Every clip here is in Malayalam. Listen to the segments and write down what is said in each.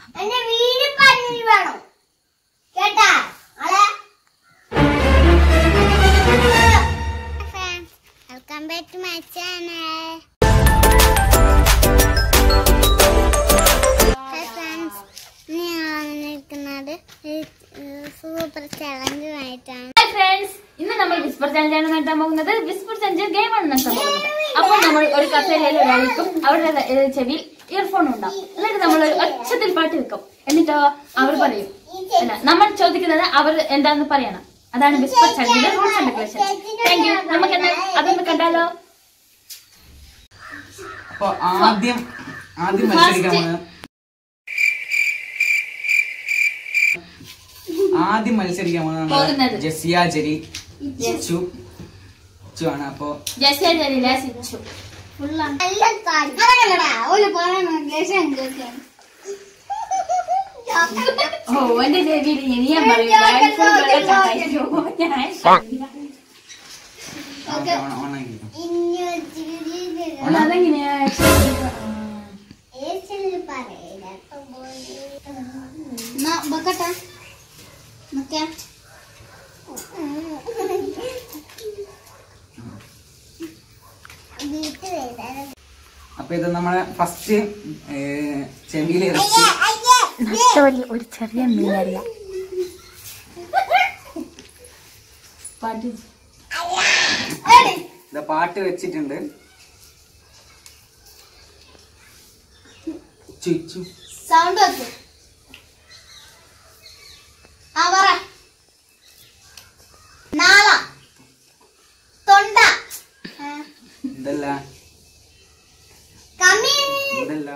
എന്റെ വീട് പണിയിൽ വേണം കേട്ടാ ആളെ welcome back to my channel ഞാൻ വന്നിരിക്കുന്നത് സൂപ്പർ ചലഞ്ചുമായിട്ടാണ് ഹായ് ഫ്രണ്ട്സ് ഇന്ന് നമ്മൾ വിസ്പർ ചലഞ്ചാണ് നടത്താൻ പോകുന്നത് വിസ്പർ ചലഞ്ച് ഗെയിമാണ് നടത്താൻ പോകുന്നത് അപ്പോൾ നമ്മൾ ഒരു കസേരയിൽ ഒരാൾക്കും അവരുടെ ഏഹ്, ചെവിയിൽ ഇയർഫോൺ ഉണ്ടാവും എന്നിട്ട് നമ്മൾ ഒരു ഒച്ചത്തിൽ പാട്ട് വെക്കും എന്നിട്ടോ അവർ പറയും അല്ല നമ്മൾ ചോദിക്കുന്നത് അവർ എന്താന്ന് പറയണം അതാണ് വിസ്പർ ചലഞ്ചിന്റെ rules and regulation thank you നമുക്ക് എന്നാൽ അതൊന്ന് കണ്ടാലോ അപ്പൊ ആദ്യം ആദ്യം മത്സരിക്കാൻ പോകുന്നത് ആദ്യം മത്സരിക്കാൻ പോകുന്നത് പോകുന്നത്. നമ്മുടെ ജസിയ ജരി ചു ചു ആണ് അപ്പൊ ജസ്യ ജലീല സിച്ചു നല്ല കാര്യം അതല്ലടാ ഓല് പറയുന്ന ലേശം കേൾക്കാൻ ഓ എന്റെ ചെവിയിൽ ഇനി ഞാൻ പറയും ഞാൻ full വെള്ളം ഞാൻ ഓക്കെ, ഓണ- ഓണാക്കിക്കോ. ഇനി അതെങ്ങനെയാ ഏച്ചില് പറയില്ല ബക്കട്ടെ നോക്കിയാ വീട്ടിൽ വരാൻ അപ്പൊ ഇത് നമ്മളെ ഫസ്റ്റ് ചെവിയിൽ ഇറച്ചി ഒരു ചെറിയ മീനല്ല പാട്ട് ഇത് പാട്ട് വെച്ചിട്ടുണ്ട് ചു ചു സൗണ്ട് വെക്ക് ആ പറ നാള തൊണ്ട ആ, ഇതല്ല കമീൻ ഇതല്ല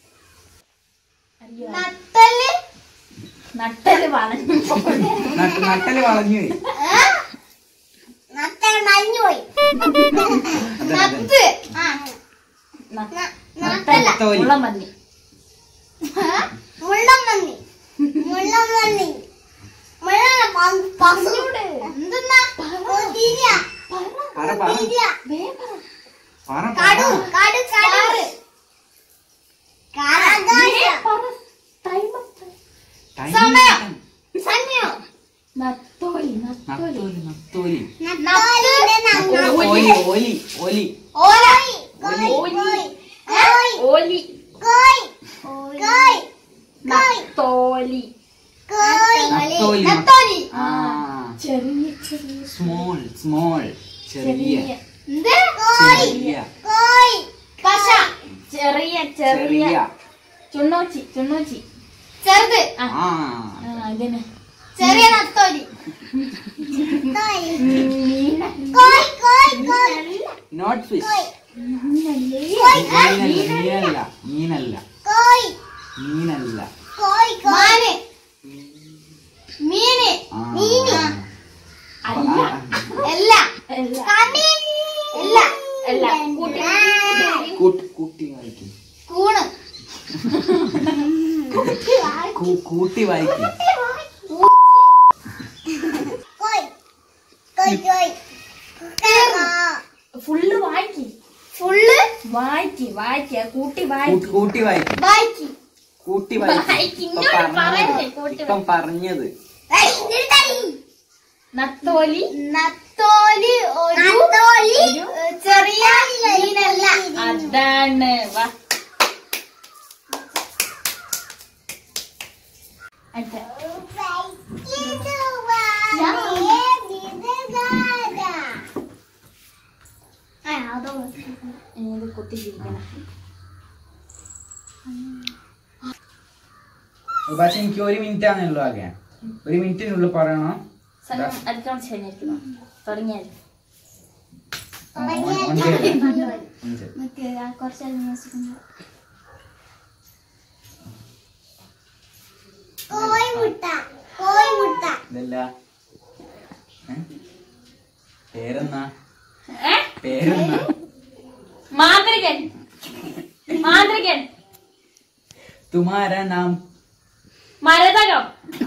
നത്തല് നട്ടല് വളഞ്ഞു നട്ട് നട്ടല് വളഞ്ഞു പോയി ഏ? നത്തൽ മഞ്ഞുപോയി അതല്ല അതല്ല. നത്ത് ആ ന- ന- നട്ടല്ല നത്തോലി. മുള്ളമല്ലി മുള്ളം മന്നി മുള്ളം മന്നി മുള്ള പസൂട് എന്തെന്നാ തിരിയ പറ പറ തിരിയ പറ കടു പറ കടു കടു ആകാശം ടൈം സമയം. കിട്ടാൻ. സമയം നത്തോലി നത്തോലി നത്തോലി നത്തോലി നത്തോലിന്റെ ഓലി ഓലി ഓലി ഓലായി ഓലി. കോയി കോയി ഓലി കോയി കോയി നത്തോലി കോയി നത്തോലി. നത്തോലി ആ ചെറിയ ചെറിയ സ്മോൾ സ്മോൾ ചെറിയ ചെറിയ എന്ത് കോയി ചെറിയ കോയി പശ ചെറിയ ചെറിയ ചെറിയ ചുണ്ണോച്ചി ചുണ്ണോച്ചി ചെറുത് ആ ആ ആ, ഇതിന് ചെറിയ നത്തോലി മീന കോയി കോയി കോയി നോട്ട് ഫിഷ് മീനല്ലേ മീനല്ല മീനല്ല മീനല്ല കോയി മീനല്ല കോയി മാന് മീന് ആ. മീന് അല്ല എല്ല അല്ല കമീൻ എല്ല അല്ല കൂട്ടി കൂട്ടി കൂട്ടി വായിക്കും കൂണ് കൂ- കൂട്ടി വായിക്കും കോയി കോയി കോയി ഫുള്ള് വായിക്കി ഫുള്ള് വായിക്കി വായിക്ക കൂട്ടി കൂട്ടി- വായിക്കി കൂട്ടി വായിക്കും ബാക്കി കൂട്ടി വായിക്കും. വായിക്കും ഇപ്പം ഇന്നോട് പറയല്ലേ, പറഞ്ഞത് കൂട്ടി ഇപ്പം പറഞ്ഞത് നത്തോലി നത്തോലി ഒരു ഏ, ചെറിയ മീനല്ല അതാണ് വാ അടുത്ത ഇനി ഇത് കുത്തിച്ചിരിക്കണം പക്ഷെ എനിക്ക് ഒരു മിനിറ്റ് ആണല്ലോ ആകെ ഒരു മിനിറ്റിനുള്ളിൽ പറയണം സമയം അടുത്തോളം ശരിയായിരിക്കണം തുടങ്ങിയാൽ ആ, ഓൺ- ഓൺ ചെയ്യല്ലേ? ഓൺ ചെയ്യ്. കോഴിമുട്ട കോഴിമുട്ട ഇതല്ല ഏ? പേരെന്നാ ഏ? പേരെന്നാ മാന്ത്രികൻ മാന്ത്രികൻ തുമാര നാം മരതകം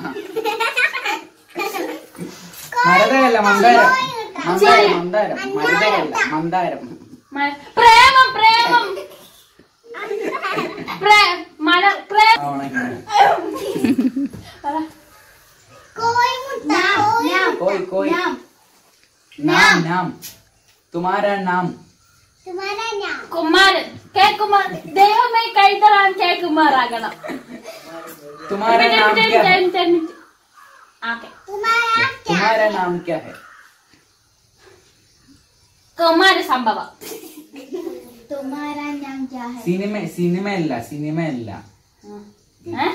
മരതകല്ല മന്ദാരം മന്ദാരം മന്ദാരം മരതകല്ല മന്ദാരം മ- പ്രേമം പ്രേമം പ്രേ- മല പ്രേ ആ, ഉണങ്ങി. കോഴിമുട്ട कोई कोई നാം नाम नाम तुम्हारा नाम तुम्हारा नाम കുമാരൻ കെ കുമാർ ദൈവമേ കൈതറാൻ കെ കുമാറാകണം तुम्हारा नाम क्या है ഓക്കെ तुम्हारा तुम्हारा नाम क्या है കുമാര സംഭവം तुम्हारा नाम क्या है സിനിമ സിനിമ അല്ല സിനിമ അല്ല ഏ?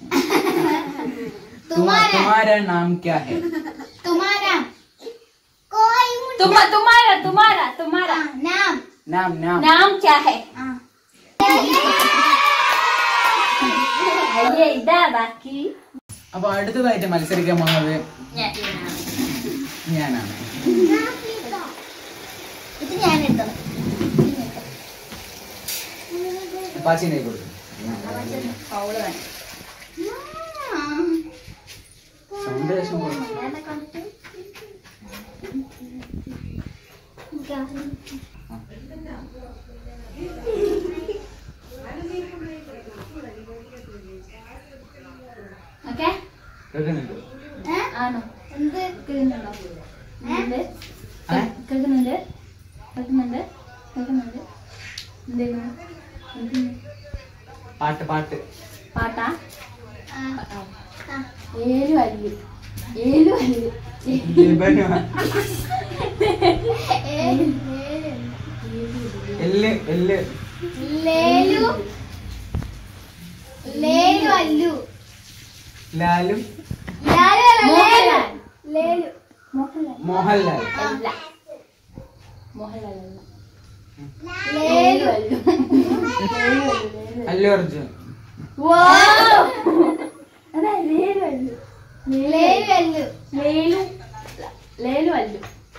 तुम्हा- तुम्हारा नाम क्या है तुम्हारा കോഴിമുട്ട തുമ തുമാര തുമാര തുമാര नाम नाम नाम നാം ക്യാ ഹെ ആ അയ്യേ ഇതാ ബാക്കി അപ്പൊ അടുത്തതായിട്ട് മത്സരിക്കാൻ പോകുന്നത് ഞാൻ ഞാനാണ് ഇത് ഞാൻ എടുത്തത് പാച്ചിന്റെ കൈ കൊടുക്കും ഫൗള് വേണം സൗണ്ട് ലേശം കുറവ്. ഓക്കെ കേൾക്കുന്നുണ്ട് ആണോ എന്ത് കേൾക്കുന്നുണ്ടോ എന്ത് ഏ? കേൾക്കുന്നുണ്ട് കേൾക്കുന്നുണ്ട് കേൾക്കുന്നുണ്ട് എന്തെങ്കിലും പാട്ട് പാട്ട് പാട്ടാ ആ, ആ. ഏഴു അല്ലു ഏഴു അല്ലു ലിബനു. ഏ, എല്ല് എല്ല് ലേലു ലേലു അല്ലു ലാലും ലാലു അല്ല, മോഹൻലാൽ. ലേലു മോഹൻലാൽ മോഹൻലാൽ അല്ല മോഹൻലാൽ അല്ല ലേലു അല്ലു ഏഴു അല്ലു ഏഴു അല്ലു അർജുൻ അതാ ലേലു അല്ലു ലേലു അല്ലു ലേലു ലേലു അല്ലു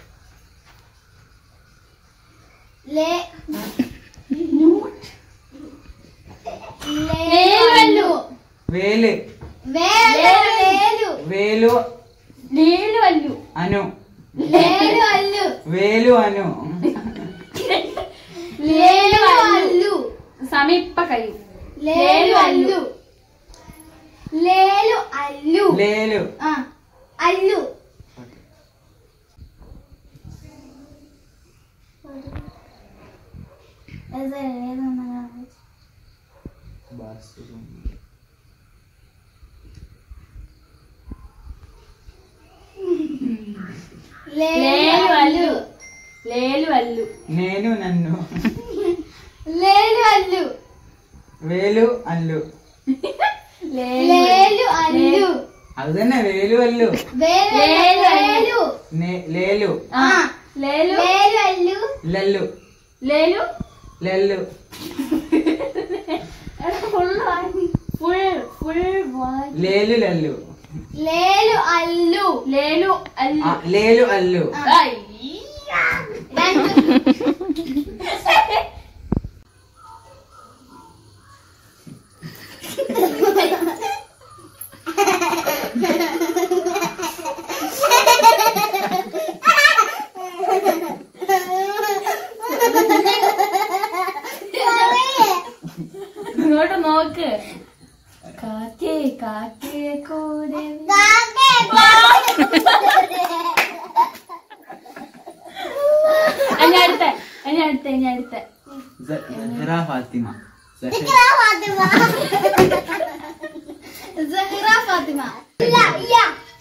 ലേ ലേലു അല്ലു വേല് വേലു വേലു ലേലു അല്ലു അനു ലേലു അല്ലു വേലു അനു ലേലു അല്ലു സമീപ കഴിയും ലേലു അല്ലു ലേലു അല്ലു ലേലു ആ അല്ലു ലേലു അല്ലു ലേലു അല്ലു നേനു നന്നു ലേലു അല്ലു വേലു അല്ലു ലേലു അല്ലു അത് തന്നെ വേലു അല്ലു വേലു ലേലു ലേലു നേ- ലേലു ആ ലേലു ലേലു അല്ലു ലല്ലു ലേലു ലല്ലു ഫുൾ ഫുൾ ഫുൾ ലേലു ലല്ലു ലേലു അല്ലു ലേലു അല്ലു ആ, ലേലു അല്ലു അയ്യ. രണ്ട് ഇങ്ങോട്ട് നോക്ക് കാക്കേ കാക്കേ കൂടെ ഇനി അടുത്ത ഇനി അടുത്ത ഇനി അടുത്ത സ- സഹ്റ ഫാത്തിമ സഹ്റ സഹ്റ ഫാത്തിമ ഇല്ല ഇല്ല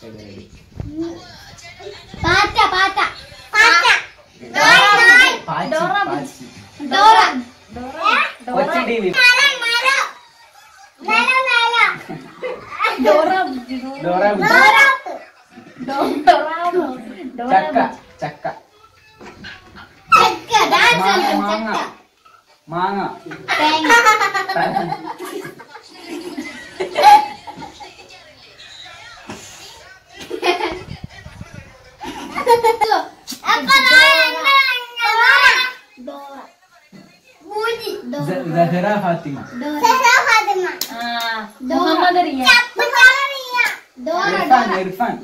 പാറ്റ പാറ്റ പാറ്റ പാച്ചി, ഡോറ പാച്ചി. Dora Kochu T V Dora Dora Bujji. Dora ചക്ക ചക്ക ചക്ക ഡാൻസ് മാങ്ങ ചക്ക മാങ്ങ തേങ്ങ സ- സഹ്റ ഫാത്തിമ ആ മുഹമ്മദ് റിയ ഇർഫാൻ ഇർഫാൻ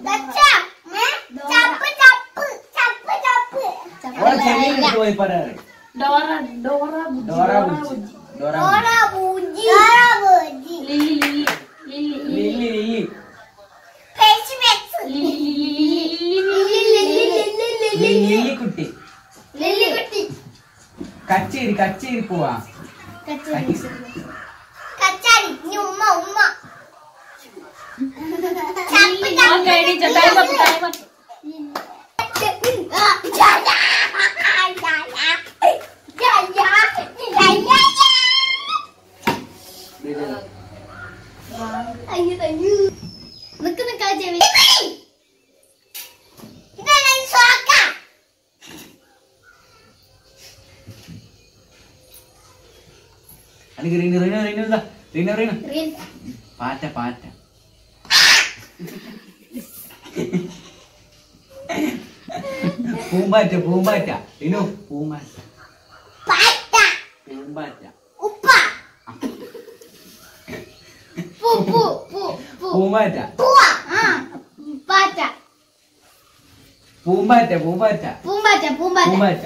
ഓളെ ചെവിയിൽ പോയി പറയാറ് Dora Dora Bujji, Dora Dora Bujji Bujji. Dora Bujji. Lily Lily Lily Lily കച്ചേരി പോവാ കച്ചാടി കച്ചാടി ഇനി ഉമ്മ ഉമ്മ ചപ്പ് ചപ്പ്. ഓക്കെ എണീച്ചോ ടൈം അപ്പ് ടൈം അപ്പ് നിക്ക് നിക്കാ ചെവി ഇതാണ് സോക്ക അല്ലെങ്കിൽ റീനു റീനു റീനു ഇതാ റീനു റീനു റീൻ പാറ്റ പാറ്റ പൂമ്പാറ്റ പൂമ്പാറ്റ റീനു പൂമ്പാറ്റ പാറ്റ പൂമ്പാറ്റ ഉപ്പ പൂ പൂ പൂ പൂ പൂമ്പാറ്റ പൂവ ആ പാറ്റ പൂമ്പാറ്റ പൂമ്പാറ്റ പൂമ്പാറ്റ പൂമ്പാറ്റ പൂമ്പാറ്റ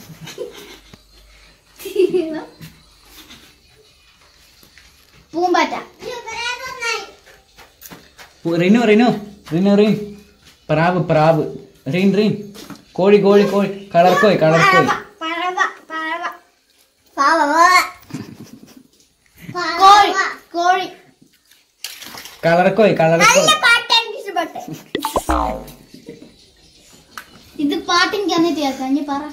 പൂമ്പാറ്റ പു- റിനു റിനു റിനു റീൻ പ്രാവ് പ്രാവ് റീൻ റീൻ കോഴി കോഴി കോഴി കളർക്കോയ് കളർക്കോയ് പറവ പറവ പറവ കോഴി കോഴി കളർക്കോയ് കളർക്കോയ് നല്ല പാട്ട് എനിക്ക് ഇഷ്ടപ്പെട്ടെ ഇത് പാട്ട് എനിക്ക് എന്നിട്ട് കേൾക്കാം ഇനി പറ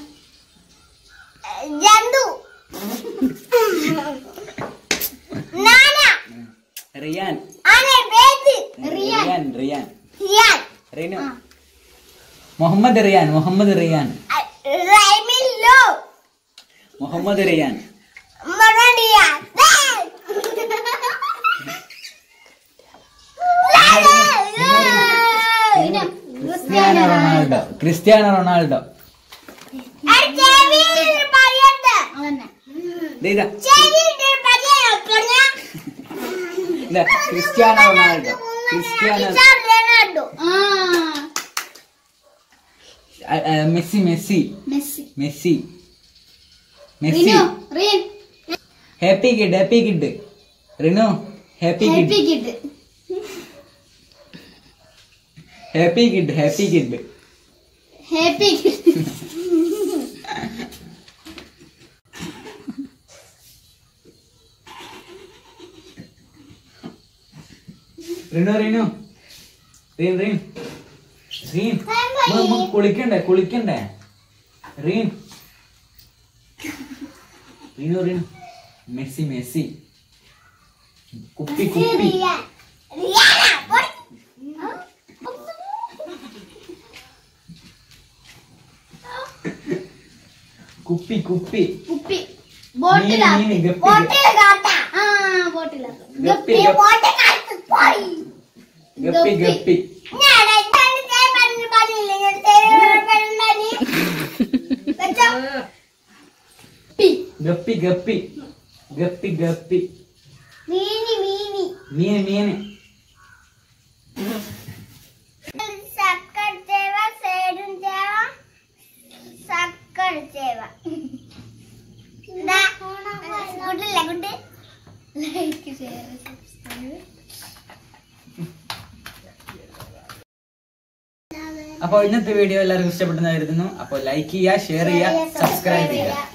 ജന്തു നാന റിയാൻ ആനെ വേദ് റിയാൻ റിയാൻ റിയാൻ റിയാൻ റിനു ആ. മുഹമ്മദ് റിയാൻ മുഹമ്മദ് റിയാൻ റൈമില്ലോ മുഹമ്മദ് റിയാൻ മറണിയ ക്രിസ്ത്യാനോ റൊണാൾഡോ ക്രിസ്ത്യാനോ റൊണാൾഡോ ദേ ഇതാ ഇതാ ക്രിസ്ത്യാനോ റൊണാൾഡോ ക്രിസ്ത്യാനോ ആ, ആ, Messi Messi Messi Messi Messi Rinu റിൻ happy kid happy kid Rinu happy kid happy kid happy kid happy kid happy kid Rinu Rinu റീൻ റീൻ റീൻ മ- മ- കുളിക്കണ്ടേ കുളിക്കണ്ടേ റീൻ റീനു റീനു മെസ്സി മെസ്സി കുപ്പി കുപ്പി കുപ്പി കുപ്പി കുപ്പി ബോട്ടിലാ മീന്, മീന്, ഗപ്പി. ബോട്ടിലാ ആ ബോട്ടിലാ ഗപ്പി, ഗപ്പി ഗപ്പി. ബോട്ടിലാ പോയി ഗപ്പി ഗപ്പി ഞാൻ എന്താണ് ചെയ്യാൻ പറഞ്ഞു പറഞ്ഞില്ലേ ഞാൻ ചെയ്യാൻ പറഞ്ഞി വെച്ചോ പി ഗപ്പി ഗപ്പി ഗപ്പി ഗപ്പി മീനി മീനി മീന് മീന് സക്കർ ചേവ സേഡും ചേവ സക്കർ ചേവ ഗുഡില്ല ഗുഡ് ലൈക്ക് ഷെയർ സബ്സ്ക്രൈബ് അപ്പോൾ ഇന്നത്തെ വീഡിയോ എല്ലാവർക്കും ഇഷ്ടപ്പെട്ടെന്ന് കരുതുന്നു അപ്പോൾ ലൈക്ക് ചെയ്യുക ഷെയർ ചെയ്യുക സബ്സ്ക്രൈബ് ചെയ്യുക